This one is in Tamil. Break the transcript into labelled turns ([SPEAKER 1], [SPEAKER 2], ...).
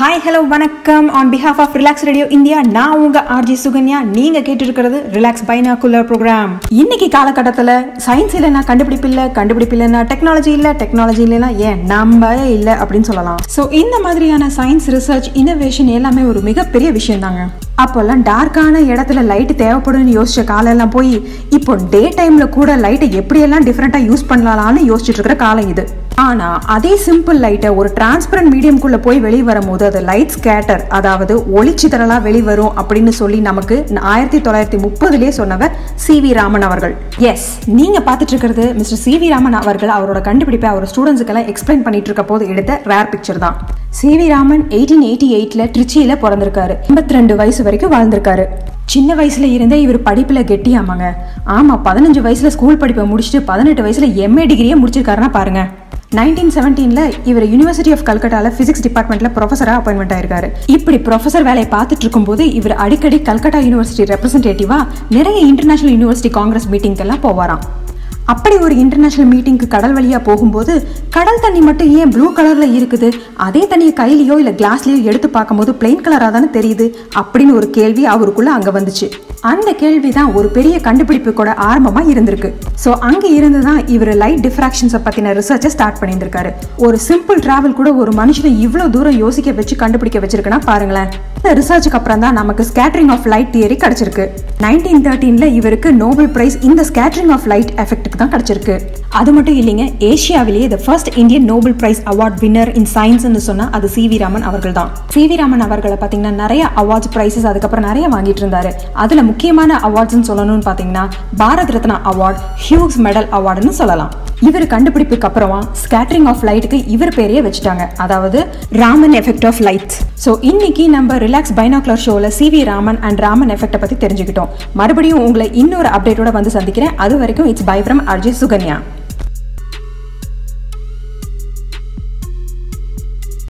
[SPEAKER 1] ஹாய் ஹலோ வணக்கம் on behalf of Relax Radio India நான் உங்க ஆர்ஜி சுகன்யா நீங்க கேட்டு இருக்கிறது ரிலாக்ஸ் பைனாகுலர் ப்ரோக்ராம் இன்னைக்கு காலகட்டத்தில் சயின்ஸ் இல்லைன்னா கண்டுபிடிப்பு இல்லை கண்டுபிடிப்பு இல்லைன்னா டெக்னாலஜி இல்லை டெக்னாலஜி இல்லைன்னா ஏன் நம்ம இல்லை அப்படின்னு சொல்லலாம் ஸோ இந்த மாதிரியான சயின்ஸ் ரிசர்ச் இன்னோவேஷன் எல்லாமே ஒரு மிகப்பெரிய விஷயம் தாங்க அப்போல்லாம் டார்க்கான இடத்துல லைட் தேவைப்படும்னு யோசிச்ச காலம் எல்லாம் போய் இப்போ டே டைம்ல கூட லைட்டை எப்படியெல்லாம் டிஃப்ரெண்ட்டாக யூஸ் பண்ணலாம்னு யோசிச்சுட்டு இருக்கிற காலம் இது ஆனா அதே சிம்பிள் லைட்டை ஒரு டிரான்ஸ்பரண்ட் மீடியம்குள்ள போய் வெளியே வரும்போது அது லைட் ஸ்கேட்டர் அதாவது ஒளிச்சிதறலா வெளிவரும் அப்படின்னு சொல்லி நமக்கு ஆயிரத்தி தொள்ளாயிரத்தி முப்பதுலேயே சொன்னவர் சி வி ராமன் அவர்கள் எஸ் நீங்க பார்த்துட்டு இருக்கிறது மிஸ்டர் சி வி ராமன் அவர்கள் அவரோட கண்டுபிடிப்பை அவர் ஸ்டூடெண்ட்ஸுக்கெல்லாம் எக்ஸ்பிளைன் பண்ணிட்டு இருக்க போது எடுத்த ரேர் பிக்சர் தான் C V Raman eighteen eighty எயிட்ல திருச்சியில பிறந்திருக்காரு ஐம்பத்தி ரெண்டு வயசு வரைக்கும் வாழ்ந்திருக்காரு சின்ன வயசுல இருந்தே இவர் படிப்புல கெட்டியாமாங்க ஆமா பதினஞ்சு வயசுல ஸ்கூல் படிப்பை முடிச்சுட்டு பதினெட்டு வயசுல எம்ஏ டிகிரியே முடிச்சிருக்காருன்னா பாருங்க நைன்டீன் செவன்டீனில் இவர் யூனிவர்சிட்டி ஆஃப் கல்கட்டாவில் ஃபிசிக்ஸ் டிபார்ட்மெண்ட்டில் ப்ரொஃபஸராக அப்பாயின்மெண்ட் ஆயிருக்காரு இப்படி ப்ரொஃபஸர் வேலையை பார்த்துட்டு இருக்கும்போது இவர் அடிக்கடி கல்கட்டா யூனிவர்சிட்டி ரெப்ரசன்டேட்டிவாக நிறைய இன்டர்நேஷனல் யூனிவர்சிட்டி காங்கிரஸ் மீட்டிங்கெல்லாம் போவாராம் அப்படி ஒரு இன்டர்நேஷனல் மீட்டிங்க்கு கடல் வழியா போகும்போது கடல் தண்ணி மட்டும் ஏன் ப்ளூ கலர்ல இருக்குது அதே தண்ணியை கையிலயோ இல்ல கிளாஸ்லயோ எடுத்து பார்க்கும்போது பிளெயின் கலரா தானே தெரியுது அப்படின்னு ஒரு கேள்வி அவருக்குள்ள அங்க வந்துச்சு அந்த கேள்வி தான் ஒரு பெரிய கண்டுபிடிப்பு கூட ஆரம்பமா இருந்திருக்கு ஸோ அங்க இருந்து தான் இவர் லைட் டிஃப்ராக்ஷன்ஸை பத்தின ரிசர்ச்சை ஸ்டார்ட் பண்ணியிருந்திருக்காரு ஒரு சிம்பிள் டிராவல் கூட ஒரு மனுஷனை இவ்வளவு தூரம் யோசிக்க வச்சு கண்டுபிடிக்க வச்சிருக்குன்னா பாருங்களேன் இந்த ரிசர்ச்சுக்கு அப்புறம் தான் நமக்கு ஸ்கேட்டரிங் ஆஃப் லைட் தியரி கிடைச்சிருக்கு நைன்டீன் தேர்ட்டீன்ல இவருக்கு நோபல் பிரைஸ் இந்த ஸ்கேட்டரிங் ஆஃப் லைட் எஃபெக்ட்டுக்கு தான் கிடைச்சிருக்கு அது மட்டும் இல்லைங்க ஏஷியாவிலேயே the first Indian Nobel prize award winner in சயின்ஸ்னு சொன்னா அது சி வி ராமன் அவர்கள் தான் சி வி ராமன் அவர்களை பார்த்தீங்கன்னா நிறைய அவார்ட்ஸ் பிரைசஸ் அதுக்கப்புறம் நிறைய வாங்கிட்டு இருந்தாரு அதுல முக்கியமான அவார்ட்ஸ்னு சொல்லணும்னு பார்த்தீங்கன்னா Bharat Ratna award Hughes medal அவார்டுன்னு சொல்லலாம் இவர் கண்டுபிடிப்புக்கு அப்புறமா ஸ்கேட்டரிங் ஆஃப் லைட்டுக்கு இவர் பேரையே வச்சுட்டாங்க அதாவது Raman effect of light so இன்னைக்கு நம்ம ரிலாக்ஸ் பைனாக்லர் ஷோவில் C V Raman and Raman எஃபெக்டை பற்றி தெரிஞ்சுக்கிட்டோம் மறுபடியும் உங்களை இன்னொரு அப்டேட்டோட வந்து சந்திக்கிறேன் அது வரைக்கும் it's bye from Arjay Sukanya